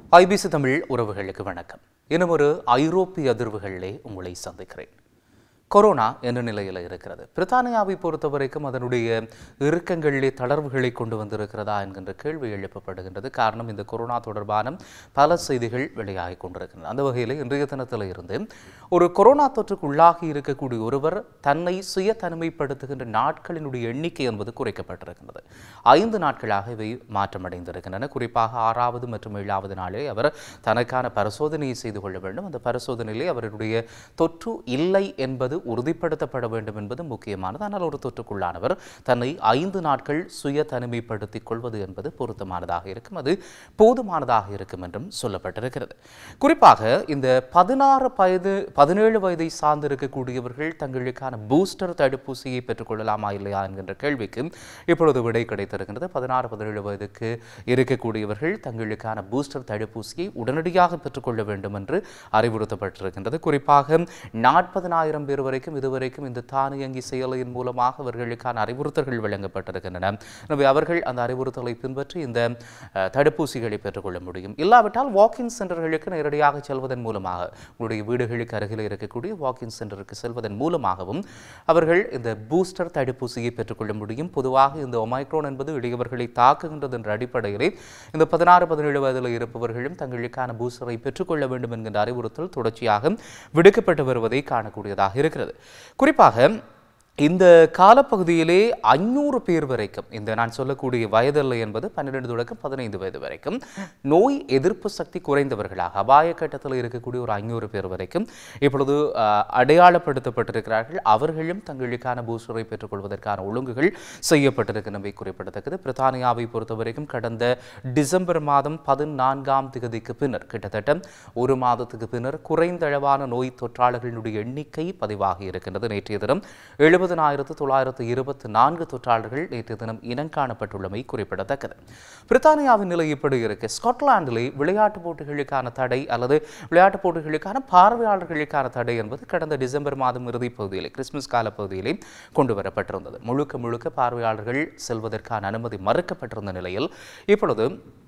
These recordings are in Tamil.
ஐபிசி தமிழ் உறவுகளுக்கு வணக்கம் இன்னும் ஒரு ஐரோப்பிய அதிர்வுகளிலே உங்களை சந்திக்கிறேன் கொரோனா என்ன நிலையில் இருக்கிறது பிரித்தானியாவை பொறுத்தவரைக்கும் அதனுடைய இறுக்கங்களிலே தளர்வுகளை கொண்டு வந்திருக்கிறதா என்கின்ற கேள்வி எழுப்பப்படுகின்றது காரணம் இந்த கொரோனா தொடர்பான பல செய்திகள் வெளியாகி கொண்டிருக்கின்றன அந்த வகையில் இன்றைய தினத்தில் இருந்து ஒரு கொரோனா தொற்றுக்கு உள்ளாகி இருக்கக்கூடிய ஒருவர் தன்னை சுய தனிமைப்படுத்துகின்ற நாட்களினுடைய எண்ணிக்கை என்பது குறைக்கப்பட்டிருக்கின்றது ஐந்து நாட்களாக இவை மாற்றமடைந்திருக்கின்றன குறிப்பாக ஆறாவது மற்றும் ஏழாவது நாளே அவர் தனக்கான பரிசோதனையை செய்து கொள்ள வேண்டும் அந்த பரிசோதனையிலே அவருடைய தொற்று இல்லை என்பது உறுதிப்படுத்தப்பட வேண்டும் என்பது முக்கியமானது ஆனால் ஒரு தொற்றுக்குள்ளானவர் தன்னை ஐந்து நாட்கள் சுய தனிமைப்படுத்திக் கொள்வது என்பது பொருத்தமானதாக இருக்கும் அது போதுமானதாக இருக்கும் என்றும் சொல்லப்பட்டிருக்கிறது குறிப்பாக இந்த பதினாறு வயது பதினேழு வயதை சார்ந்திருக்கக்கூடியவர்கள் தங்களுக்கான பூஸ்டர் தடுப்பூசியை பெற்றுக்கொள்ளலாமா இல்லையா என்கின்ற கேள்விக்கு இப்பொழுது விடை கிடைத்திருக்கின்றது பதினாறு பதினேழு வயதுக்கு இருக்கக்கூடியவர்கள் தங்களுக்கான பூஸ்டர் தடுப்பூசியை உடனடியாக பெற்றுக்கொள்ள வேண்டும் என்று அறிவுறுத்தப்பட்டிருக்கின்றது குறிப்பாக நாற்பதனாயிரம் பேர் வரைக்கும் இதுவரைக்கும் இந்த தானியங்கி செயலியின் மூலமாக அவர்களுக்கான அறிவுறுத்தல்கள் வழங்கப்பட்டிருக்கின்றன எனவே அவர்கள் அந்த அறிவுறுத்தலை பின்பற்றி இந்த அஹ், தடுப்பூசிகளை பெற்றுக்கொள்ள முடியும் இல்லாவிட்டால் வாக்கின் சென்டர்களுக்கு நேரடியாக செல்வதன் மூலமாக உங்களுடைய வீடுகளுக்கு அருகில் இருக்கக்கூடிய வாக்கின் சென்டருக்கு செல்வதன் மூலமாகவும் அவர்கள் இந்த பூஸ்டர் தடுப்பூசியை பெற்றுக்கொள்ள முடியும் பொதுவாக இந்த ஒமைக்ரோன் என்பது இளையவர்களை தாக்குகின்றது என்ற அடிப்படையிலே இந்த பதினாறு பதினேழு வயதில் இருப்பவர்களும் தங்களுக்கான பூஸ்டரை பெற்றுக்கொள்ள வேண்டும் என்கின்ற அறிவுறுத்தல் தொடர்ச்சியாக விடுக்கப்பட்டு வருவதை காணக்கூடியதாக இருக்கிறது குறிப்பாக இந்த காலப்பகுதியிலே ஐநூறு பேர் வரைக்கும் இந்த நான் சொல்லக்கூடிய வயதில்லை என்பது பன்னிரெண்டு தொடக்கம் பதினைந்து வயது வரைக்கும் நோய் எதிர்ப்பு சக்தி குறைந்தவர்களாக அபாய கட்டத்தில் இருக்கக்கூடிய ஒரு ஐநூறு பேர் வரைக்கும் இப்பொழுது அஹ், அடையாளப்படுத்தப்பட்டிருக்கிறார்கள் அவர்களும் தங்களுக்கான பூஸ்டரை பெற்றுக்கொள்வதற்கான ஒழுங்குகள் செய்யப்பட்டிருக்கின்றவை குறிப்பிடத்தக்கது பிரித்தானியாவை பொறுத்தவரைக்கும் கடந்த டிசம்பர் மாதம் பதினான்காம் திகதிக்கு பின்னர் கிட்டத்தட்ட ஒரு மாதத்துக்கு பின்னர் குறைந்த அளவான நோய் தொற்றாளர்களுடைய எண்ணிக்கை பதிவாகி இருக்கின்றது நேற்றைய தினம் எழுபதனாயிரத்து தொள்ளாயிரத்து இருபத்தி நான்கு தொற்றாளர்கள் நேற்றைய தினம் இனங்காணப்பட்டுள்ளமை குறிப்பிடத்தக்கது பிரித்தானியாவின் நிலை இப்படி இருக்கு ஸ்காட்லாந்திலே விளையாட்டுப் போட்டிகளுக்கான தடை அல்லது விளையாட்டுப் போட்டிகளுக்கான பார்வையாளர்களுக்கான தடை என்பது கடந்த டிசம்பர் மாதம் இறுதிப் பகுதியிலே கிறிஸ்துமஸ் கால பகுதியிலே கொண்டு வரப்பட்டிருந்தது முழுக்க முழுக்க பார்வையாளர்கள் செல்வதற்கான அனுமதி மறுக்கப்பட்டிருந்த நிலையில் இப்பொழுது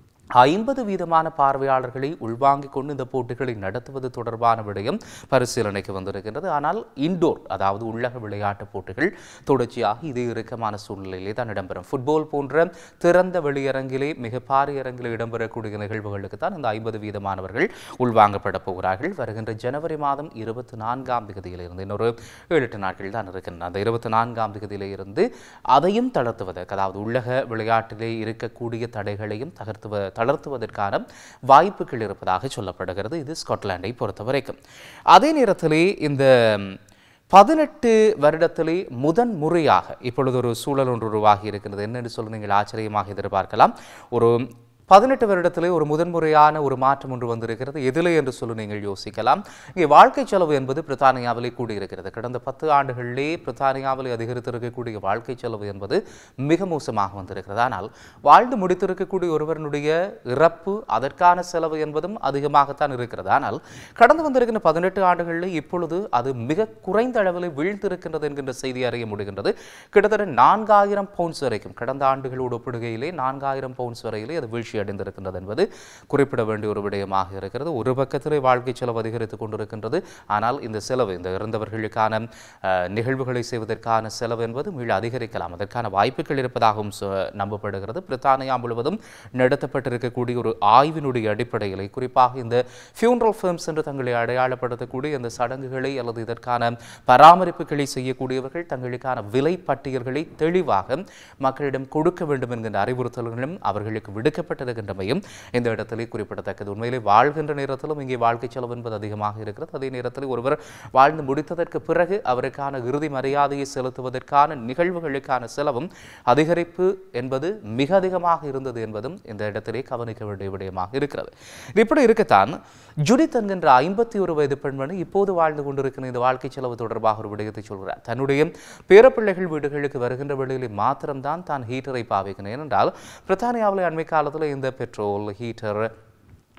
ஐம்பது வீதமான பார்வையாளர்களை உள்வாங்கிக் கொண்டு இந்த போட்டிகளை நடத்துவது தொடர்பான விடயம் பரிசீலனைக்கு வந்திருக்கின்றது ஆனால் இன்டோர் அதாவது உள்ளக விளையாட்டுப் போட்டிகள் தொடர்ச்சியாக இதே இறுக்கமான சூழ்நிலையிலே தான் இடம்பெறும் ஃபுட்பால் போன்ற திறந்த வெளியரங்கிலே மிக பாரிய அரங்கிலே இடம்பெறக்கூடிய நிகழ்வுகளுக்கு தான் இந்த ஐம்பது வீதமானவர்கள் உள்வாங்கப்பட போகிறார்கள் வருகின்ற ஜனவரி மாதம் இருபத்தி நான்காம் தேதியிலிருந்து இன்னொரு ஏழு எட்டு நாட்கள் தான் இருக்கின்றன அந்த இருபத்தி நான்காம் தேதியிலே இருந்து அதையும் தளர்த்துவதற்கு அதாவது உள்ளக விளையாட்டிலே இருக்கக்கூடிய தடைகளையும் தகர்த்துவ தளர்த்துவதற்கான வாய்ப்புகள் இருப்பதாக சொல்லப்படுகிறது இது ஸ்காட்லாண்டை பொறுத்தவரைக்கும் அதே நேரத்திலே இந்த பதினெட்டு வருடத்திலே முதன் முறையாக இப்பொழுது ஒரு சூழல் ஒன்று உருவாகி இருக்கிறது என்னென்று சொல்லி நீங்கள் ஆச்சரியமாக எதிர்பார்க்கலாம் ஒரு பதினெட்டு வருடத்திலே ஒரு முதன்முறையான ஒரு மாற்றம் ஒன்று வந்திருக்கிறது எதிலே என்று சொல்லி நீங்கள் யோசிக்கலாம் இங்கே வாழ்க்கை செலவு என்பது பிரித்தானியாவிலே கூடியிருக்கிறது கடந்த பத்து ஆண்டுகளிலே பிரித்தானியாவிலே அதிகரித்திருக்கக்கூடிய வாழ்க்கை செலவு என்பது மிக மோசமாக வந்திருக்கிறது ஆனால் வாழ்ந்து முடித்திருக்கக்கூடிய ஒருவருடைய இறப்பு அதற்கான செலவு என்பதும் அதிகமாகத்தான் இருக்கிறது ஆனால் கடந்து வந்திருக்கின்ற பதினெட்டு ஆண்டுகளில் இப்பொழுது அது மிக குறைந்த அளவில் வீழ்ந்திருக்கின்றது என்கின்ற செய்தி அறிய முடிகின்றது கிட்டத்தட்ட நான்காயிரம் பவுண்ட்ஸ் வரைக்கும் கடந்த ஆண்டுகளோடு ஒப்பிடுகையிலே நான்காயிரம் பவுண்ட்ஸ் வரையிலே அது வீழ்ச்சி அடைந்திருக்கின்றது என்பது குறிப்பிட வேண்டிய ஒரு விடயமாக இருக்கிறது ஒரு பக்கத்திலே வாழ்க்கை செலவு அதிகரித்துக் கொண்டிருக்கின்றது ஆனால் இந்த செலவு இந்த இறந்தவர்களுக்கான அஹ், நிகழ்வுகளை செய்வதற்கான செலவு என்பது மீள அதிகரிக்கலாம் அதற்கான வாய்ப்புகள் இருப்பதாகவும் சொ- நம்பப்படுகிறது பிரித்தானியா முழுவதும் நடத்தப்பட்டிருக்கக்கூடிய ஒரு ஆய்வினுடைய அடிப்படையில் குறிப்பாக இந்த ஃபியூனரல் ஃபிர்ம்ஸ் என்று தங்களை அடையாளப்படுத்தக்கூடிய இந்த சடங்குகளை அல்லது இதற்கான பராமரிப்புகளை செய்யக்கூடியவர்கள் தங்களுக்கான விலை பட்டியல்களை தெளிவாக மக்களிடம் கொடுக்க வேண்டும் என்கின்ற அறிவுறுத்தல்களும் அவர்களுக்கு விடுக்கப்பட்டிருக்கின்றமையும் இந்த இடத்திலே குறிப்பிடத்தக்கது உண்மையிலே வாழ்கின்ற நேரத்திலும் இங்கே வாழ்க்கை செலவு என்பது அதிகமாக இருக்கிறது அதே நேரத்தில் ஒருவர் வாழ்ந்து முடித்ததற்கு பிறகு அவருக்கான இறுதி மரியாதையை செலுத்துவதற்கான நிகழ்வுகளுக்கான செலவும் அதிகரிப்பு என்பது மிக அதிகமாக இருந்தது என்பதும் இந்த இடத்திலே கவனிக்க வேண்டிய விடயமாக இருக்கிறது இது இப்படி இருக்கத்தான் ஜுடித் என்கின்ற ஐம்பத்தி ஒரு வயது பெண்மணி இப்போது வாழ்ந்து கொண்டிருக்கிற இந்த வாழ்க்கை செலவு தொடர்பாக ஒரு விடயத்தை சொல்கிறார் தன்னுடைய பேரப்பிள்ளைகள் வீடுகளுக்கு வருகின்ற வேளையில் மாத்திரம்தான் தான் ஹீட்டரை பாவிக்கிறேன் ஏனென்றால் பிரித்தானியாவில் அண்மை காலத்தில் இந்த பெட்ரோல் ஹீட்டர்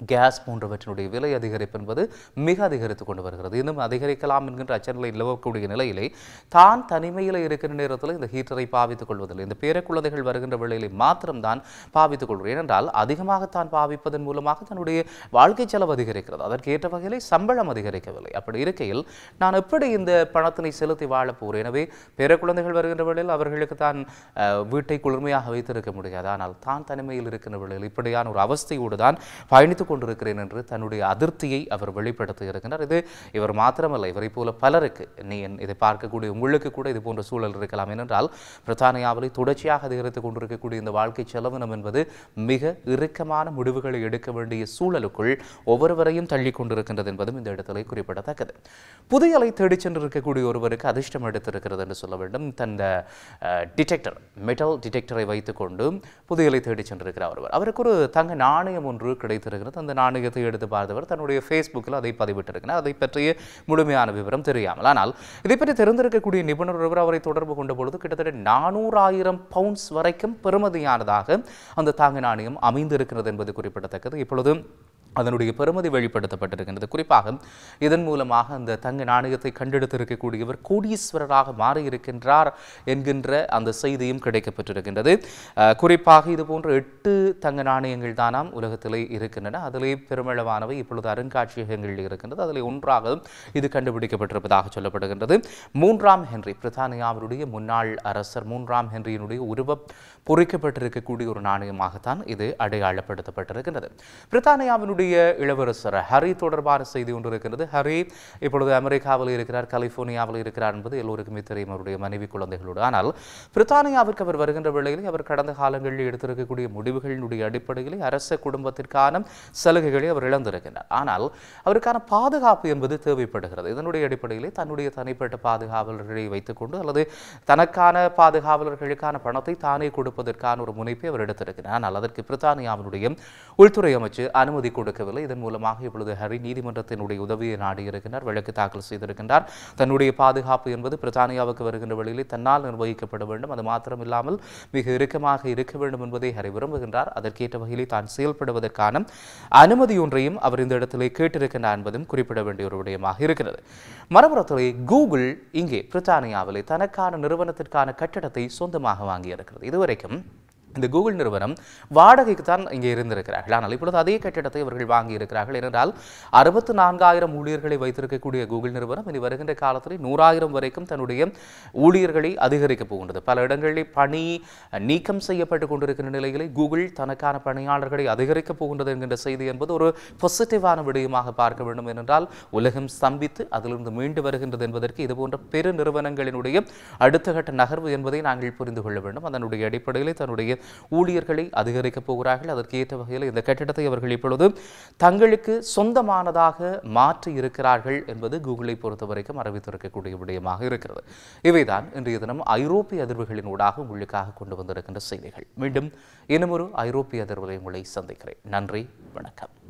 கேஸ் போன்றவற்றினுடைய விலை அதிகரிப்பு என்பது மிக அதிகரித்து கொண்டு வருகிறது இன்னும் அதிகரிக்கலாம் என்கின்ற அச்சநிலை நிலவக்கூடிய நிலையிலே தான் தனிமையில் இருக்கிற நேரத்தில் இந்த ஹீட்டரை பாவித்துக் கொள்வதில்லை இந்த பேர குழந்தைகள் வருகின்ற வேளையிலே மாத்திரம்தான் பாவித்துக் கொள்கிறேன் ஏனென்றால் அதிகமாக தான் பாவிப்பதன் மூலமாக தன்னுடைய வாழ்க்கை செலவு அதிகரிக்கிறது அதற்கு ஏற்ற வகையிலே சம்பளம் அதிகரிக்கவில்லை அப்படி இருக்கையில் நான் எப்படி இந்த பணத்தினை செலுத்தி வாழப் போகிறேன் எனவே பேர குழந்தைகள் வருகின்ற வேளையில் அவர்களுக்கு தான் அஹ், வீட்டை குளிர்மையாக வைத்திருக்க முடியாது ஆனால் தான் தனிமையில் இருக்கின்ற வேளையில் இப்படியான ஒரு அவஸ்தையோடு தான் பயணித்துக் கொண்டிருக்கிறேன் என்று தன்னுடைய அதிருப்தியை அவர் வெளிப்படுத்தி இருக்கிறார் இது இவர் மாத்திரமல்ல இவரை போல பலருக்கு நீ என் இதை பார்க்கக்கூடிய உங்களுக்கு கூட இது போன்ற சூழல் இருக்கலாம் ஏனென்றால் பிரித்தானியாவிலே தொடர்ச்சியாக அதிகரித்துக் கொண்டிருக்கக்கூடிய இந்த வாழ்க்கை செலவினம் என்பது மிக இறுக்கமான முடிவுகளை எடுக்க வேண்டிய சூழலுக்குள் ஒவ்வொருவரையும் தள்ளி கொண்டிருக்கின்றது என்பதும் இந்த இடத்திலே குறிப்பிடத்தக்கது புதையலை தேடிச் சென்றிருக்கக்கூடிய ஒருவருக்கு அதிர்ஷ்டம் எடுத்திருக்கிறது என்று சொல்ல வேண்டும் தந்த டிடெக்டர் மெட்டல் டிடெக்டரை வைத்துக்கொண்டு புதையலை தேடிச் சென்றிருக்கிறார் ஒருவர் அவருக்கு ஒரு தங்க நாணயம் ஒன்று கிடைத்திருக்கிறது அந்த நாணயத்தை எடுத்து பார்த்தவர் தன்னுடைய ஃபேஸ்புக்கில் அதை பதிவிட்டிருக்கிறார் அதை பற்றிய முழுமையான விவரம் தெரியாமல் ஆனால் இதை பற்றி தெரிந்திருக்கக்கூடிய நிபுணர் ஒருவர் அவரை தொடர்பு கொண்ட பொழுது கிட்டத்தட்ட நானூறாயிரம் பவுண்ட்ஸ் வரைக்கும் பெறுமதியானதாக அந்த தாங்க நாணயம் அமைந்திருக்கிறது என்பது குறிப்பிடத்தக்கது இப்பொழுது அதனுடைய பெறுமதி வெளிப்படுத்தப்பட்டிருக்கின்றது குறிப்பாக இதன் மூலமாக அந்த தங்க நாணயத்தை கண்டெடுத்திருக்கக்கூடியவர் கோடீஸ்வரராக மாறியிருக்கின்றார் என்கின்ற அந்த செய்தியும் கிடைக்கப்பெற்றிருக்கின்றது அஹ், குறிப்பாக இது போன்ற எட்டு தங்க நாணயங்கள் தானாம் உலகத்திலே இருக்கின்றன அதிலே பெருமளவானவை இப்பொழுது அருங்காட்சியகங்களில் இருக்கின்றது அதில் ஒன்றாக இது கண்டுபிடிக்கப்பட்டிருப்பதாக சொல்லப்படுகின்றது மூன்றாம் ஹென்றி பிரித்தானியாவினுடைய முன்னாள் அரசர் மூன்றாம் ஹென்ரியினுடைய உருவ பொறிக்கப்பட்டிருக்கக்கூடிய ஒரு நாணயமாகத்தான் இது அடையாளப்படுத்தப்பட்டிருக்கின்றது பிரித்தானியாவினுடைய இளவரசர் ஹரி தொடர்பான செய்தி ஒன்று இருக்கின்றது ஹரி இப்பொழுது அமெரிக்காவில் இருக்கிறார் கலிபோர்னியாவில் இருக்கிறார் என்பது எல்லோருக்குமே தெரியும் அவருடைய மனைவி குழந்தைகளோடு ஆனால் பிரித்தானியாவிற்கு அவர் வருகின்ற வேளையில் அவர் கடந்த காலங்களில் எடுத்திருக்கக்கூடிய முடிவுகளினுடைய அடிப்படையில் அரச குடும்பத்திற்கான சலுகைகளை அவர் இழந்திருக்கின்றார் ஆனால் அவருக்கான பாதுகாப்பு என்பது தேவைப்படுகிறது இதனுடைய அடிப்படையிலே தன்னுடைய தனிப்பட்ட பாதுகாவலர்களை வைத்துக்கொண்டு அல்லது தனக்கான பாதுகாவலர்களுக்கான பணத்தை தானே கொடுப்பதற்கான ஒரு முனைப்பை அவர் எடுத்திருக்கிறார் ஆனால் அதற்கு பிரித்தானியாவினுடைய உள்துறை அமைச்சு அனுமதி கொடுக்கவில்லை இதன் மூலமாக இப்பொழுது ஹரி நீதிமன்றத்தினுடைய உதவியை நாடியிருக்கிறார் வழக்கு தாக்கல் செய்திருக்கின்றார் தன்னுடைய பாதுகாப்பு என்பது பிரித்தானியாவுக்கு வருகின்ற வழியிலே தன்னால் நிர்வகிக்கப்பட வேண்டும் அது மாத்திரமில்லாமல் மிக இறுக்கமாக இருக்க வேண்டும் என்பதை ஹரி விரும்புகின்றார் அதற்கேற்ற வகையிலே தான் செயல்படுவதற்கான அனுமதி ஒன்றையும் அவர் இந்த இடத்திலே கேட்டிருக்கின்றார் என்பதும் குறிப்பிட வேண்டிய ஒரு விடயமாக இருக்கிறது மறுபுறத்திலே கூகுள் இங்கே பிரித்தானியாவிலே தனக்கான நிறுவனத்திற்கான கட்டடத்தை சொந்தமாக வாங்கியிருக்கிறது இதுவரைக்கும் இந்த கூகுள் நிறுவனம் வாடகைக்கு தான் இங்கே இருந்திருக்கிறார்கள் ஆனால் இப்பொழுது அதே கட்டிடத்தை அவர்கள் வாங்கி இருக்கிறார்கள் ஏனென்றால் அறுபத்து நான்காயிரம் ஊழியர்களை வைத்திருக்கக்கூடிய கூகுள் நிறுவனம் இனி வருகின்ற காலத்தில் நூறாயிரம் வரைக்கும் தன்னுடைய ஊழியர்களை அதிகரிக்கப் போகின்றது பல இடங்களில் பணி நீக்கம் செய்யப்பட்டு கொண்டிருக்கின்ற நிலையிலே கூகுள் தனக்கான பணியாளர்களை அதிகரிக்கப் போகின்றது என்கின்ற செய்தி என்பது ஒரு பாசிட்டிவான விடயமாக பார்க்க வேண்டும் ஏனென்றால் உலகம் ஸ்தம்பித்து அதிலிருந்து மீண்டு வருகின்றது என்பதற்கு இதுபோன்ற பெரு நிறுவனங்களினுடைய அடுத்த கட்ட நகர்வு என்பதை நாங்கள் புரிந்து கொள்ள வேண்டும் அதனுடைய அடிப்படையில் தன்னுடைய ஊழியர்களை அதிகரிக்கப் போகிறார்கள் அதற்கு ஏற்ற வகையில் இந்த கட்டிடத்தை அவர்கள் இப்பொழுது தங்களுக்கு சொந்தமானதாக மாற்றி இருக்கிறார்கள் என்பது கூகுளை பொறுத்த வரைக்கும் அறிவித்திருக்கக்கூடிய விடயமாக இருக்கிறது இவைதான் இன்றைய தினம் ஐரோப்பிய அதிர்வுகளின் ஊடாக உங்களுக்காக கொண்டு வந்திருக்கின்ற செய்திகள் மீண்டும் இன்னும் ஒரு ஐரோப்பிய அதிர்வுகளை உங்களை சந்திக்கிறேன் நன்றி வணக்கம்